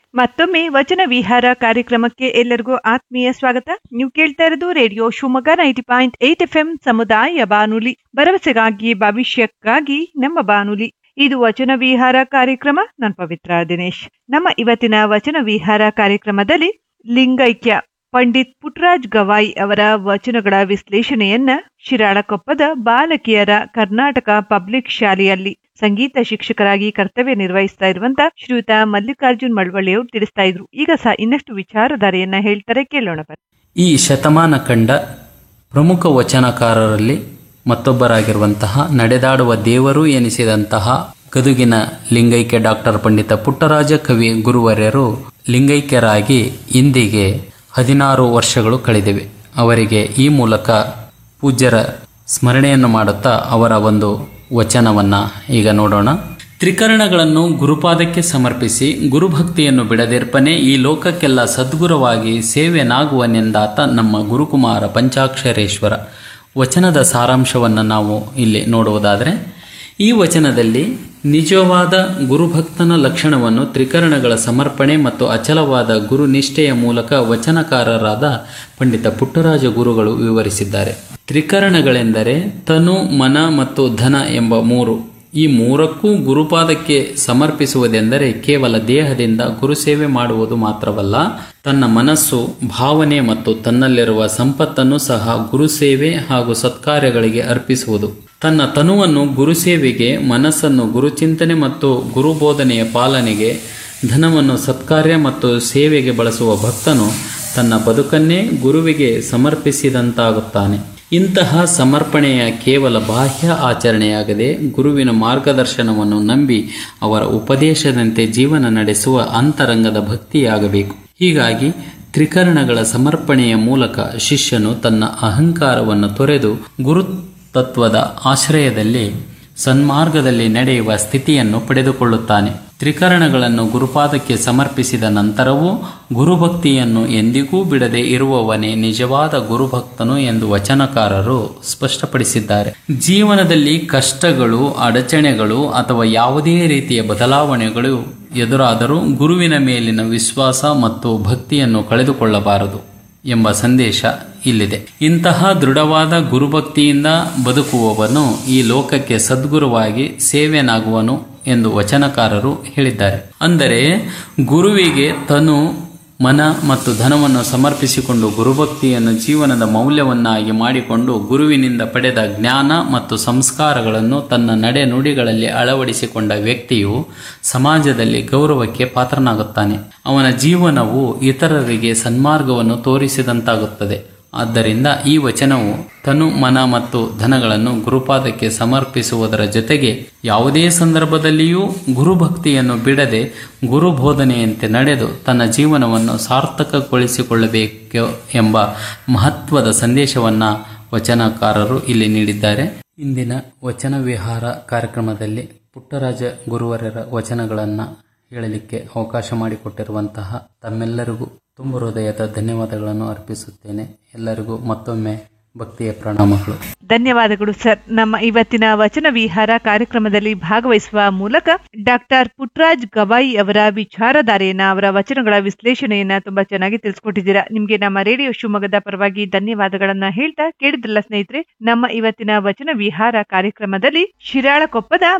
ಮತ್ತೊಮ್ಮೆ ವಚನ ವಿಹಾರ ಕಾರ್ಯಕ್ರಮಕ್ಕೆ ಎಲ್ಲರಿಗೂ ಆತ್ಮೀಯ ಸ್ವಾಗತ ನೀವು ಕೇಳ್ತಾ ಇರೋದು radio Shivamogga ninety point eight F M ಸಮುದಾಯ ಬಾನುಲಿ ಭರವಸೆಗಾಗಿ ಭವಿಷ್ಯಕ್ಕಾಗಿ ನಮ್ಮ ಬಾನುಲಿ ಇದು ವಚನ ವಿಹಾರ ಕಾರ್ಯಕ್ರಮ ನಾನು ಪವಿತ್ರ ದಿನೇಶ್ ನಮ್ಮ ಇವತ್ತಿನ ವಚನ ವಿಹಾರ ಕಾರ್ಯಕ್ರಮದಲ್ಲಿ ಲಿಂಗೈಕ್ಯ ಪಂಡಿತ್ ಪುಟ್ಟರಾಜ್ ಗವಾಯಿ ಅವರ ವಚನಗಳ ವಿಶ್ಲೇಷಣೆಯನ್ನ ಶಿರಾಳಕೊಪ್ಪದ ಬಾಲಕಿಯರ ಕರ್ನಾಟಕ ಪಬ್ಲಿಕ್ ಶಾಲೆಯಲ್ಲಿ ಸಂಗೀತ ಶಿಕ್ಷಕರಾಗಿ ಕರ್ತವ್ಯ ನಿರ್ವಹಿಸ್ತಾ ಇರುವಂತ ಶ್ರೀಯುತ ಮಲ್ಲಿಕಾರ್ಜುನ್ ಮಳವಳ್ಳಿಯವರು ತಿಳಿಸ್ತಾ ಇದ್ರು ಈಗ ಸಹ ಇನ್ನಷ್ಟು ವಿಚಾರಧಾರೆಯನ್ನ ಹೇಳ್ತಾರೆ ಕೇಳೋಣ ಬನ್ನಿ ಈ ಶತಮಾನ ಕಂಡ ಪ್ರಮುಖ ವಚನಕಾರರಲ್ಲಿ ಮತ್ತೊಬ್ಬರಾಗಿರುವಂತಹ ನಡೆದಾಡುವ ದೇವರು ಎನಿಸಿದಂತಹ ಗದುಗಿನ ಲಿಂಗೈಕ್ಯ ಡಾಕ್ಟರ್ ಪಂಡಿತ ಪುಟ್ಟರಾಜ ಕವಿ ಗುರುವರ್ಯರು ಲಿಂಗೈಕ್ಯರಾಗಿ ಇಂದಿಗೆ ಹದಿನಾರು ವರ್ಷಗಳು ಕಳೆದಿವೆ ಅವರಿಗೆ ಈ ಮೂಲಕ ಪೂಜ್ಯರ ಸ್ಮರಣೆಯನ್ನು ಮಾಡುತ್ತಾ ಅವರ ಒಂದು ವಚನವನ್ನ ಈಗ ನೋಡೋಣ ತ್ರಿಕರಣಗಳನ್ನು ಗುರುಪಾದಕ್ಕೆ ಸಮರ್ಪಿಸಿ ಗುರುಭಕ್ತಿಯನ್ನು ಬಿಡದಿರ್ಪನೆ ಈ ಲೋಕಕ್ಕೆಲ್ಲ ಸದ್ಗುರುವಾಗಿ ಸೇವೆನಾಗುವನೆಂದಾತ ನಮ್ಮ ಗುರುಕುಮಾರ ಪಂಚಾಕ್ಷರೇಶ್ವರ ವಚನದ ಸಾರಾಂಶವನ್ನು ನಾವು ಇಲ್ಲಿ ನೋಡುವುದಾದರೆ ಈ ವಚನದಲ್ಲಿ ನಿಜವಾದ ಗುರುಭಕ್ತನ ಲಕ್ಷಣವನ್ನು ತ್ರಿಕರಣಗಳ ಸಮರ್ಪಣೆ ಮತ್ತು ಅಚಲವಾದ ಗುರುನಿಷ್ಠೆಯ ಮೂಲಕ ವಚನಕಾರರಾದ ಪಂಡಿತ ಪುಟ್ಟರಾಜ ಗುರುಗಳು ವಿವರಿಸಿದ್ದಾರೆ ತ್ರಿಕರಣಗಳೆಂದರೆ ತನು ಮನ ಮತ್ತು ಧನ ಎಂಬ ಮೂರು ಈ ಮೂರಕ್ಕೂ ಗುರುಪಾದಕ್ಕೆ ಸಮರ್ಪಿಸುವುದೆಂದರೆ ಕೇವಲ ದೇಹದಿಂದ ಗುರುಸೇವೆ ಮಾಡುವುದು ಮಾತ್ರವಲ್ಲ ತನ್ನ ಮನಸ್ಸು ಭಾವನೆ ಮತ್ತು ತನ್ನಲ್ಲಿರುವ ಸಂಪತ್ತನ್ನು ಸಹ ಗುರುಸೇವೆ ಹಾಗೂ ಸತ್ಕಾರ್ಯಗಳಿಗೆ ಅರ್ಪಿಸುವುದು ತನ್ನ ತನುವನ್ನು ಗುರುಸೇವೆಗೆ ಮನಸ್ಸನ್ನು ಗುರುಚಿಂತನೆ ಮತ್ತು ಗುರುಬೋಧನೆಯ ಪಾಲನೆಗೆ ಧನವನ್ನು ಸತ್ಕಾರ್ಯ ಮತ್ತು ಸೇವೆಗೆ ಬಳಸುವ ಭಕ್ತನು ತನ್ನ ಬದುಕನ್ನೇ ಗುರುವಿಗೆ ಸಮರ್ಪಿಸಿದಂತಾಗುತ್ತಾನೆ ಇಂತಹ ಸಮರ್ಪಣೆಯ ಕೇವಲ ಬಾಹ್ಯ ಆಚರಣೆಯಾಗದೆ ಗುರುವಿನ ಮಾರ್ಗದರ್ಶನವನ್ನು ನಂಬಿ ಅವರ ಉಪದೇಶದಂತೆ ಜೀವನ ನಡೆಸುವ ಅಂತರಂಗದ ಭಕ್ತಿಯಾಗಬೇಕು ಹೀಗಾಗಿ ತ್ರಿಕರಣಗಳ ಸಮರ್ಪಣೆಯ ಮೂಲಕ ಶಿಷ್ಯನು ತನ್ನ ಅಹಂಕಾರವನ್ನು ತೊರೆದು ಗುರು ತತ್ವದ ಆಶ್ರಯದಲ್ಲಿ ಸನ್ಮಾರ್ಗದಲ್ಲಿ ನಡೆಯುವ ಸ್ಥಿತಿಯನ್ನು ಪಡೆದುಕೊಳ್ಳುತ್ತಾನೆ ತ್ರಿಕರಣಗಳನ್ನು ಗುರುಪಾದಕ್ಕೆ ಸಮರ್ಪಿಸಿದ ನಂತರವೂ ಗುರುಭಕ್ತಿಯನ್ನು ಎಂದಿಗೂ ಬಿಡದೆ ಇರುವವನೇ ನಿಜವಾದ ಗುರುಭಕ್ತನು ಎಂದು ವಚನಕಾರರು ಸ್ಪಷ್ಟಪಡಿಸಿದ್ದಾರೆ ಜೀವನದಲ್ಲಿ ಕಷ್ಟಗಳು ಅಡಚಣೆಗಳು ಅಥವಾ ಯಾವುದೇ ರೀತಿಯ ಬದಲಾವಣೆಗಳು ಎದುರಾದರೂ ಗುರುವಿನ ಮೇಲಿನ ವಿಶ್ವಾಸ ಮತ್ತು ಭಕ್ತಿಯನ್ನು ಕಳೆದುಕೊಳ್ಳಬಾರದು ಎಂಬ ಸಂದೇಶ ಇಲ್ಲಿದೆ ಇಂತಹ ದೃಢವಾದ ಗುರುಭಕ್ತಿಯಿಂದ ಬದುಕುವವನು ಈ ಲೋಕಕ್ಕೆ ಸದ್ಗುರುವಾಗಿ ಸೇವೆನಾಗುವನು ಎಂದು ವಚನಕಾರರು ಹೇಳಿದ್ದಾರೆ ಅಂದರೆ ಗುರುವಿಗೆ ತನು ಮನ ಮತ್ತು ಧನವನ್ನು ಸಮರ್ಪಿಸಿಕೊಂಡು ಗುರುಭಕ್ತಿಯನ್ನು ಜೀವನದ ಮೌಲ್ಯವನ್ನಾಗಿ ಮಾಡಿಕೊಂಡು ಗುರುವಿನಿಂದ ಪಡೆದ ಜ್ಞಾನ ಮತ್ತು ಸಂಸ್ಕಾರಗಳನ್ನು ತನ್ನ ನಡೆ ನುಡಿಗಳಲ್ಲಿ ಅಳವಡಿಸಿಕೊಂಡ ವ್ಯಕ್ತಿಯು ಸಮಾಜದಲ್ಲಿ ಗೌರವಕ್ಕೆ ಪಾತ್ರನಾಗುತ್ತಾನೆ ಅವನ ಜೀವನವು ಇತರರಿಗೆ ಸನ್ಮಾರ್ಗವನ್ನು ತೋರಿಸಿದಂತಾಗುತ್ತದೆ ಆದ್ದರಿಂದ ಈ ವಚನವು ತನು ಮನ ಮತ್ತು ಧನಗಳನ್ನು ಗುರುಪಾದಕ್ಕೆ ಸಮರ್ಪಿಸುವುದರ ಜೊತೆಗೆ ಯಾವುದೇ ಸಂದರ್ಭದಲ್ಲಿಯೂ ಗುರುಭಕ್ತಿಯನ್ನು ಬಿಡದೆ ಗುರುಬೋಧನೆಯಂತೆ ನಡೆದು ತನ್ನ ಜೀವನವನ್ನು ಸಾರ್ಥಕಗೊಳಿಸಿಕೊಳ್ಳಬೇಕು ಎಂಬ ಮಹತ್ವದ ಸಂದೇಶವನ್ನು ವಚನಕಾರರು ಇಲ್ಲಿ ನೀಡಿದ್ದಾರೆ ಇಂದಿನ ವಚನ ವಿಹಾರ ಕಾರ್ಯಕ್ರಮದಲ್ಲಿ ಪುಟ್ಟರಾಜ ಗುರುವರರ ವಚನಗಳನ್ನು ಹೇಳಲಿಕ್ಕೆ ಅವಕಾಶ ಮಾಡಿಕೊಟ್ಟಿರುವಂತಹ ತಮ್ಮೆಲ್ಲರಿಗೂ ತುಂಬ ಹೃದಯದ ಧನ್ಯವಾದಗಳನ್ನು ಅರ್ಪಿಸುತ್ತೇನೆ ಎಲ್ಲರಿಗೂ ಮತ್ತೊಮ್ಮೆ ಭಕ್ತಿಯ ಪ್ರಣಾಮಗಳು ಧನ್ಯವಾದಗಳು ಸರ್ ನಮ್ಮ ಇವತ್ತಿನ ವಚನ ವಿಹಾರ ಕಾರ್ಯಕ್ರಮದಲ್ಲಿ ಭಾಗವಹಿಸುವ ಮೂಲಕ ಡಾಕ್ಟರ್ ಪುಟ್ರಾಜ್ ಗವಾಯಿ ಅವರ ವಿಚಾರಧಾರೆಯನ್ನ ಅವರ ವಚನಗಳ ವಿಶ್ಲೇಷಣೆಯನ್ನ ತುಂಬಾ ಚೆನ್ನಾಗಿ ತಿಳಿಸ್ಕೊಟ್ಟಿದ್ದೀರಾ ನಿಮ್ಗೆ ನಮ್ಮ ರೇಡಿಯೋ ಶಿವಮೊಗ್ಗದ ಪರವಾಗಿ ಧನ್ಯವಾದಗಳನ್ನ ಹೇಳ್ತಾ ಕೇಳಿದ್ರಲ್ಲ ಸ್ನೇಹಿತರೆ ನಮ್ಮ ಇವತ್ತಿನ ವಚನ ವಿಹಾರ ಕಾರ್ಯಕ್ರಮದಲ್ಲಿ ಶಿರಾಳಕೊಪ್ಪದ